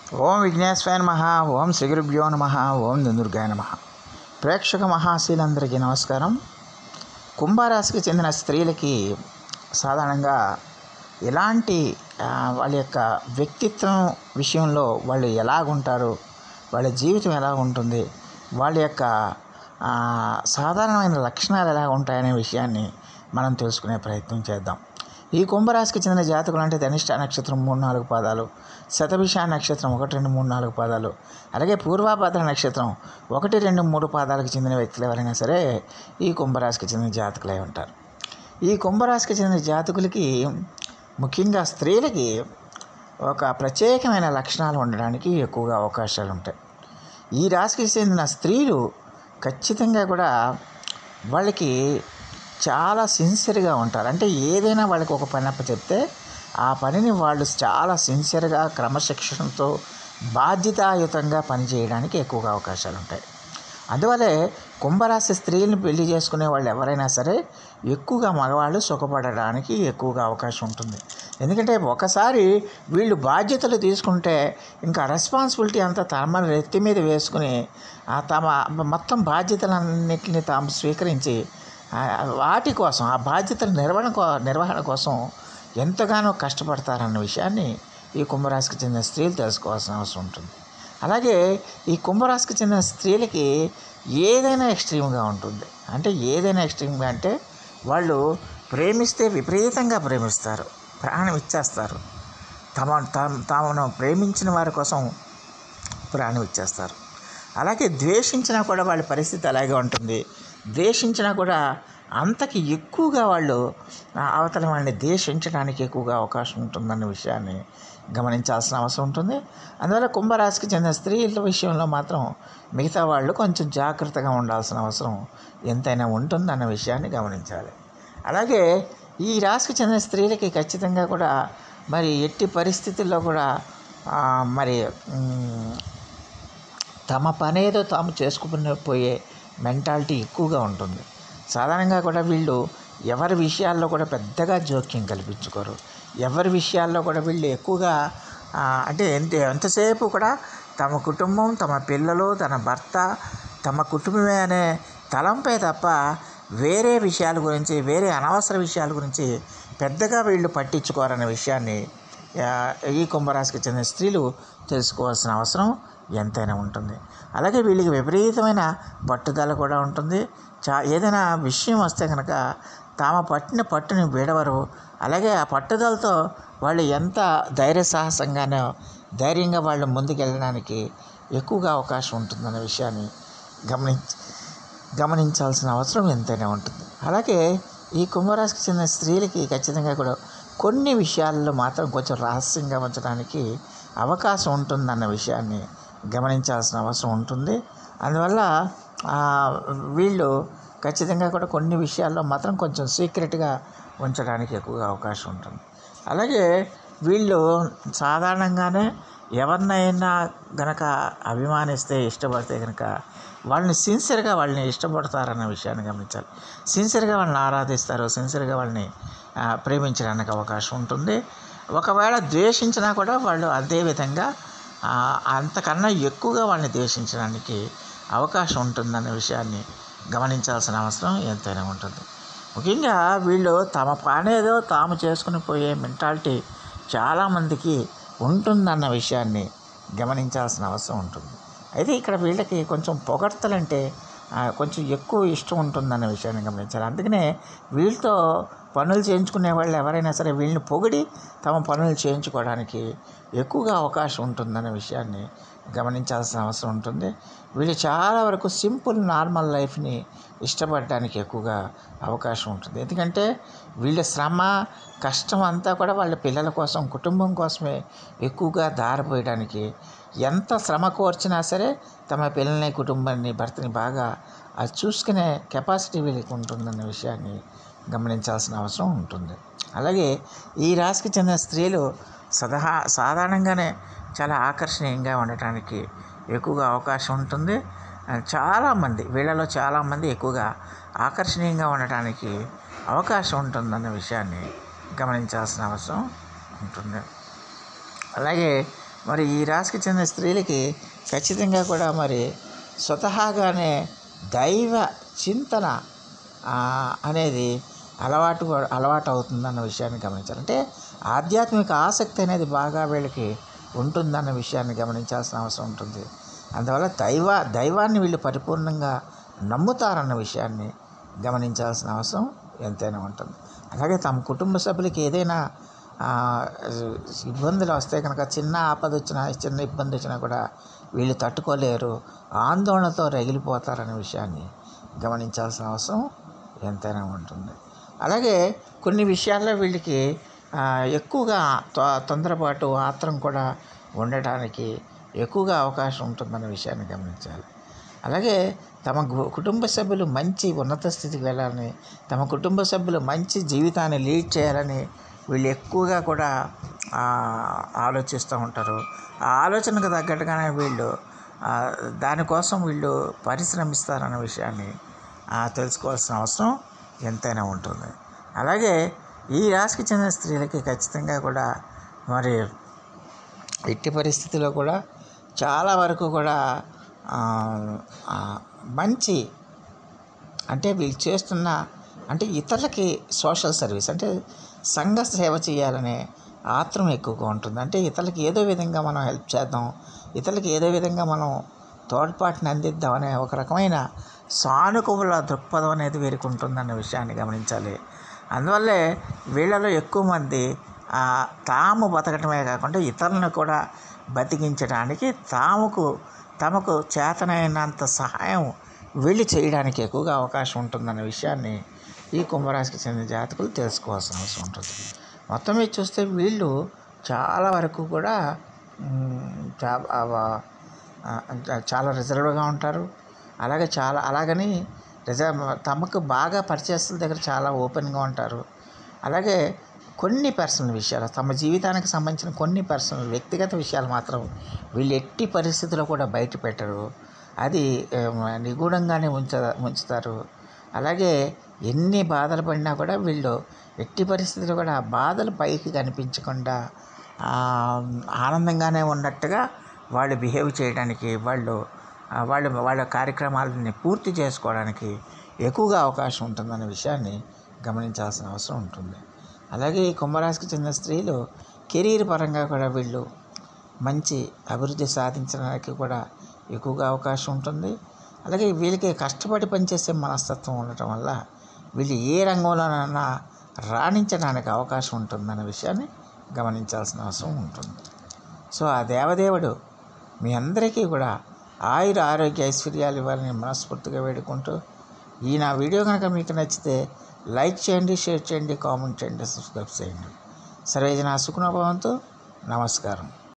ఓం విఘ్నేశ్వరాయ నమ ఓం శ్రీ గురుభ్యో నమ ఓం దుందుర్గాయ నమ ప్రేక్షక మహాశీలందరికీ నమస్కారం కుంభరాశికి చెందిన స్త్రీలకి సాధారణంగా ఎలాంటి ఆ, వాళ్ళ యొక్క వ్యక్తిత్వం విషయంలో వాళ్ళు ఎలాగుంటారు వాళ్ళ జీవితం ఎలా ఉంటుంది వాళ్ళ యొక్క ఆ, సాధారణమైన లక్షణాలు ఎలా ఉంటాయనే విషయాన్ని మనం తెలుసుకునే ప్రయత్నం చేద్దాం ఈ కుంభరాశికి చెందిన జాతకులు అంటే ధనిష్ట నక్షత్రం మూడు నాలుగు పాదాలు శతభిష నక్షత్రం ఒకటి రెండు మూడు నాలుగు పాదాలు అలాగే పూర్వాభాద్ర నక్షత్రం ఒకటి రెండు మూడు పాదాలకు చెందిన వ్యక్తులు ఎవరైనా సరే ఈ కుంభరాశికి చెందిన జాతకులై ఉంటారు ఈ కుంభరాశికి చెందిన జాతకులకి ముఖ్యంగా స్త్రీలకి ఒక ప్రత్యేకమైన లక్షణాలు ఉండడానికి ఎక్కువగా అవకాశాలు ఉంటాయి ఈ రాశికి చెందిన స్త్రీలు ఖచ్చితంగా కూడా వాళ్ళకి చాలా సిన్సియర్గా ఉంటారు అంటే ఏదైనా వాళ్ళకి ఒక పని అప్ప చెప్తే ఆ పనిని వాళ్ళు చాలా సిన్సియర్గా క్రమశిక్షణతో బాధ్యతాయుతంగా పనిచేయడానికి ఎక్కువగా అవకాశాలు ఉంటాయి అందువల్లే కుంభరాశి స్త్రీలను పెళ్లి చేసుకునే వాళ్ళు ఎవరైనా సరే ఎక్కువగా మగవాళ్ళు సుఖపడడానికి ఎక్కువగా అవకాశం ఉంటుంది ఎందుకంటే ఒకసారి వీళ్ళు బాధ్యతలు తీసుకుంటే ఇంకా రెస్పాన్సిబిలిటీ అంతా తమ నెత్తి మీద వేసుకుని ఆ తమ మొత్తం బాధ్యతలన్నింటినీ తాము స్వీకరించి ఆ, వాటి కోసం ఆ బాధ్యతల నిర్వహణ కో నిర్వహణ కోసం ఎంతగానో కష్టపడతారన్న విషయాన్ని ఈ కుంభరాశికి చెందిన స్త్రీలు తెలుసుకోవాల్సిన అవసరం ఉంటుంది అలాగే ఈ కుంభరాశికి చెందిన స్త్రీలకి ఏదైనా ఎక్స్ట్రీమ్గా ఉంటుంది అంటే ఏదైనా ఎక్స్ట్రీమ్గా అంటే వాళ్ళు ప్రేమిస్తే విపరీతంగా ప్రేమిస్తారు ప్రాణం ఇచ్చేస్తారు తమ తమ తామును ప్రేమించిన వారి కోసం ప్రాణం ఇచ్చేస్తారు అలాగే ద్వేషించినా కూడా వాళ్ళ పరిస్థితి అలాగే ఉంటుంది ద్వేషించినా కూడా అంతకి ఎక్కువగా వాళ్ళు ఆ అవతల వాళ్ళని ద్వేషించడానికి ఎక్కువగా అవకాశం ఉంటుందన్న విషయాన్ని గమనించాల్సిన అవసరం ఉంటుంది అందువల్ల కుంభరాశికి చెందిన స్త్రీల విషయంలో మాత్రం మిగతా వాళ్ళు కొంచెం జాగ్రత్తగా ఉండాల్సిన అవసరం ఎంతైనా ఉంటుందన్న విషయాన్ని గమనించాలి అలాగే ఈ రాశికి చెందిన స్త్రీలకి ఖచ్చితంగా కూడా మరి ఎట్టి పరిస్థితుల్లో కూడా ఆ, మరి మ్, తమ పనేదో తాము చేసుకుని పోయే మెంటాలిటీ ఎక్కువగా ఉంటుంది సాధారణంగా కూడా వీళ్ళు ఎవరి విషయాల్లో కూడా పెద్దగా జోక్యం కల్పించుకోరు ఎవరి విషయాల్లో కూడా వీళ్ళు ఎక్కువగా ఆ, అంటే ఎంత ఎంతసేపు కూడా తమ కుటుంబం తమ పిల్లలు తన భర్త తమ కుటుంబమే అనే తలంపే తప్ప వేరే విషయాల గురించి వేరే అనవసర విషయాల గురించి పెద్దగా వీళ్ళు పట్టించుకోరనే విషయాన్ని ఆ, ఈ కుంభరాశికి చెందిన స్త్రీలు తెలుసుకోవాల్సిన అవసరం ఎంతైనా ఉంటుంది అలాగే వీళ్ళకి విపరీతమైన పట్టుదల కూడా ఉంటుంది చా ఏదైనా విషయం వస్తే కనుక తాము పట్టిన పట్టుని వీడవరు అలాగే ఆ పట్టుదలతో వాళ్ళు ఎంత ధైర్య సాహసంగానో ధైర్యంగా వాళ్ళు ముందుకెళ్ళడానికి ఎక్కువగా అవకాశం ఉంటుందనే విషయాన్ని గమనించి గమనించాల్సిన అవసరం ఎంతైనా ఉంటుంది అలాగే ఈ కుంభరాశికి చెందిన స్త్రీలకి ఖచ్చితంగా కూడా కొన్ని విషయాల్లో మాత్రం కొంచెం రహస్యంగా ఉంచడానికి అవకాశం ఉంటుందన్న విషయాన్ని గమనించాల్సిన అవసరం ఉంటుంది అందువల్ల ఆ, వీళ్ళు ఖచ్చితంగా కూడా కొన్ని విషయాల్లో మాత్రం కొంచెం సీక్రెట్గా ఉంచడానికి ఎక్కువగా అవకాశం ఉంటుంది అలాగే వీళ్ళు సాధారణంగానే ఎవరినైనా గనక అభిమానిస్తే ఇష్టపడితే కనుక వాళ్ళని సిన్సియర్గా వాళ్ళని ఇష్టపడతారన్న విషయాన్ని గమనించాలి సిన్సియర్గా వాళ్ళని ఆరాధిస్తారు సిన్సియర్గా వాళ్ళని ఆ, ప్రేమించడానికి అవకాశం ఉంటుంది ఒకవేళ ద్వేషించినా కూడా వాళ్ళు అదే విధంగా ఆ, అంతకన్నా ఎక్కువగా వాళ్ళని ద్వేషించడానికి అవకాశం ఉంటుందన్న విషయాన్ని గమనించాల్సిన అవసరం ఎంతైనా ఉంటుంది ముఖ్యంగా వీళ్ళు తమ పనేదో తాము చేసుకుని పోయే మెంటాలిటీ చాలామందికి ఉంటుందన్న విషయాన్ని గమనించాల్సిన అవసరం ఉంటుంది అయితే ఇక్కడ వీళ్ళకి కొంచెం పొగడ్తలంటే ఆ, కొంచెం ఎక్కువ ఇష్టం ఉంటుందన్న విషయాన్ని గమనించాలి అందుకనే వీళ్ళతో పనులు చేయించుకునే వాళ్ళు ఎవరైనా సరే వీళ్ళని పొగిడి తమ పనులు చేయించుకోవడానికి ఎక్కువగా అవకాశం ఉంటుందన్న విషయాన్ని గమనించాల్సిన అవసరం ఉంటుంది వీళ్ళు చాలా వరకు సింపుల్ నార్మల్ లైఫ్ని ఇష్టపడడానికి ఎక్కువగా అవకాశం ఉంటుంది ఎందుకంటే వీళ్ళ శ్రమ కష్టం అంతా కూడా వాళ్ళ పిల్లల కోసం కుటుంబం కోసమే ఎక్కువగా దారిపోయడానికి ఎంత శ్రమ కోర్చినా సరే తమ పిల్లల్ని కుటుంబాన్ని భర్తని బాగా అది చూసుకునే కెపాసిటీ వీళ్ళకి ఉంటుందన్న విషయాన్ని గమనించాల్సిన అవసరం ఉంటుంది అలాగే ఈ రాశికి చెందిన స్త్రీలు సదహా సాధారణంగానే చాలా ఆకర్షణీయంగా ఉండటానికి ఎక్కువగా అవకాశం ఉంటుంది ఆ, చాలామంది వీళ్ళలో చాలామంది ఎక్కువగా ఆకర్షణీయంగా ఉండటానికి అవకాశం ఉంటుందన్న విషయాన్ని గమనించాల్సిన అవసరం ఉంటుంది అలాగే మరి ఈ రాశికి చెందిన స్త్రీలకి ఖచ్చితంగా కూడా మరి స్వతహాగానే దైవ చింతన ఆ, అనేది అలవాటు అలవాటు అవుతుందన్న విషయాన్ని గమనించాలి అంటే ఆధ్యాత్మిక ఆసక్తి అనేది బాగా వీళ్ళకి ఉంటుందన్న విషయాన్ని గమనించాల్సిన అవసరం ఉంటుంది అందువల్ల దైవ దైవాన్ని వీళ్ళు పరిపూర్ణంగా నమ్ముతారన్న విషయాన్ని గమనించాల్సిన అవసరం ఎంతైనా ఉంటుంది అలాగే తమ కుటుంబ సభ్యులకి ఏదైనా ఆ, ఇబ్బందులు వస్తే కనుక చిన్న ఆపద వచ్చినా చిన్న ఇబ్బంది వచ్చినా కూడా వీళ్ళు తట్టుకోలేరు ఆందోళనతో రగిలిపోతారనే విషయాన్ని గమనించాల్సిన అవసరం ఎంతైనా ఉంటుంది అలాగే కొన్ని విషయాల్లో వీళ్ళకి ఆ, ఎక్కువగా తొ- తొందరపాటు ఆత్రం కూడా ఉండటానికి ఎక్కువగా అవకాశం ఉంటుందన్న విషయాన్ని గమనించాలి అలాగే తమ గు- కుటుంబ సభ్యులు మంచి ఉన్నత స్థితికి వెళ్ళాలని తమ కుటుంబ సభ్యులు మంచి జీవితాన్ని లీడ్ చేయాలని వీళ్ళు ఎక్కువగా కూడా ఆ, ఆలోచిస్తూ ఉంటారు ఆ ఆలోచనకు తగ్గట్టుగానే వీళ్ళు ఆ, దానికోసం వీళ్ళు పరిశ్రమిస్తారన్న విషయాన్ని ఆ, తెలుసుకోవాల్సిన అవసరం ఎంతైనా ఉంటుంది అలాగే ఈ రాశికి చెందిన స్త్రీలకి ఖచ్చితంగా కూడా మరి ఎట్టి పరిస్థితిలో కూడా చాలా వరకు కూడా ఆ, ఆ, మంచి అంటే వీళ్ళు చేస్తున్న అంటే ఇతరులకి సోషల్ సర్వీస్ అంటే సంఘ సేవ చేయాలనే ఆత్రం ఎక్కువగా ఉంటుంది అంటే ఇతరులకి ఏదో విధంగా మనం హెల్ప్ చేద్దాం ఇతరులకి ఏదో విధంగా మనం తోడ్పాటుని అందిద్దాం అనే ఒక రకమైన సానుకూల దృక్పథం అనేది వీరికి ఉంటుందన్న విషయాన్ని గమనించాలి అందువల్లే వీళ్ళలో ఎక్కువ మంది ఆ, తాము బతకటమే కాకుండా ఇతరులను కూడా బతికించడానికి తాముకు తమకు చేతనైనంత సహాయం వెళ్ళి చేయడానికి ఎక్కువగా అవకాశం ఉంటుందన్న విషయాన్ని ఈ కుంభరాశికి చెందిన జాతకులు తెలుసుకోవాల్సిన అవసరం ఉంటుంది మొత్తం మీద చూస్తే వీళ్ళు చాలా వరకు కూడా మ్, చా- ఆ- ఆ- చాలా రిజర్వ్గా ఉంటారు అలాగే చాలా అలాగని రిజర్వ్ తమకు బాగా పరిచయస్తుల దగ్గర చాలా ఓపెన్గా ఉంటారు అలాగే కొన్ని పర్సనల్ విషయాలు తమ జీవితానికి సంబంధించిన కొన్ని పర్సనల్ వ్యక్తిగత విషయాలు మాత్రం వీళ్ళు ఎట్టి పరిస్థితుల్లో కూడా బయట పెట్టరు అది ఆ, నిగూఢంగానే ఉంచ ఉంచుతారు అలాగే ఎన్ని బాధలు పడినా కూడా వీళ్ళు ఎట్టి పరిస్థితుల్లో కూడా ఆ బాధలు పైకి కనిపించకుండా ఆ, ఆనందంగానే ఉన్నట్టుగా వాళ్ళు బిహేవ్ చేయడానికి వాళ్ళు ఆ, వాళ్ళు వాళ్ళ కార్యక్రమాలని పూర్తి చేసుకోవడానికి ఎక్కువగా అవకాశం ఉంటుందనే విషయాన్ని గమనించాల్సిన అవసరం ఉంటుంది అలాగే ఈ కుంభరాశికి చెందిన స్త్రీలు కెరీర్ పరంగా కూడా వీళ్ళు మంచి అభివృద్ధి సాధించడానికి కూడా ఎక్కువగా అవకాశం ఉంటుంది అలాగే వీళ్ళకి కష్టపడి పనిచేసే మనస్తత్వం ఉండటం వల్ల వీళ్ళు ఏ రంగంలోనైనా రాణించడానికి అవకాశం ఉంటుందన్న విషయాన్ని గమనించాల్సిన అవసరం ఉంటుంది సో ఆ దేవదేవుడు మీ అందరికీ కూడా ఆయుర ఆరోగ్య ఐశ్వర్యాలు ఇవ్వాలని మనస్ఫూర్తిగా వేడుకుంటూ ఈ నా వీడియో కనుక మీకు నచ్చితే లైక్ చేయండి షేర్ చేయండి కామెంట్ చేయండి సబ్స్క్రైబ్ చేయండి సర్వేజన సుఖనభవంతో నమస్కారం